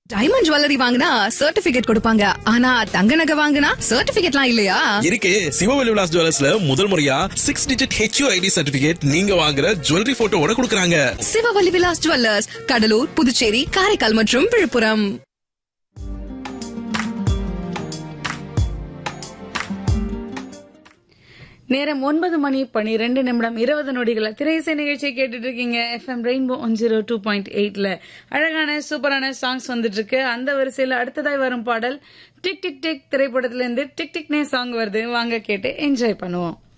diamond jewellery வாங்கினா certificate கொடுப்பாங்க ஆனா தங்க நகை வாங்கினா சர்டிபிகேட்லாம் இல்லையா இருக்கு சிவவெளி விலாஸ் ஜுவல்லர்ஸ்ல முதல் முறையா six digit HU ID certificate நீங்க வாங்குற ஜுவல்லரி போட்டோவோட கொடுக்கறாங்க சிவவலி விலாஸ் ஜுவல்லர்ஸ் கடலூர் புதுச்சேரி காரைக்கால் மற்றும் விழுப்புரம் நேரம் ஒன்பது மணி பனிரெண்டு நிமிடம் இருபது நொடிகள் திரையிசை நிகழ்ச்சியை கேட்டுட்டு இருக்கீங்க FM Rainbow one zero two point எயிட்ல அழகான சூப்பரான சாங்ஸ் வந்துட்டு இருக்கு அந்த வரிசையில அடுத்ததாய் வரும் பாடல் டிக் டிக் டிக் திரைப்படத்துல இருந்து டிக் டிக்னே சாங் வருது வாங்க கேட்டு என்ஜாய் பண்ணுவோம்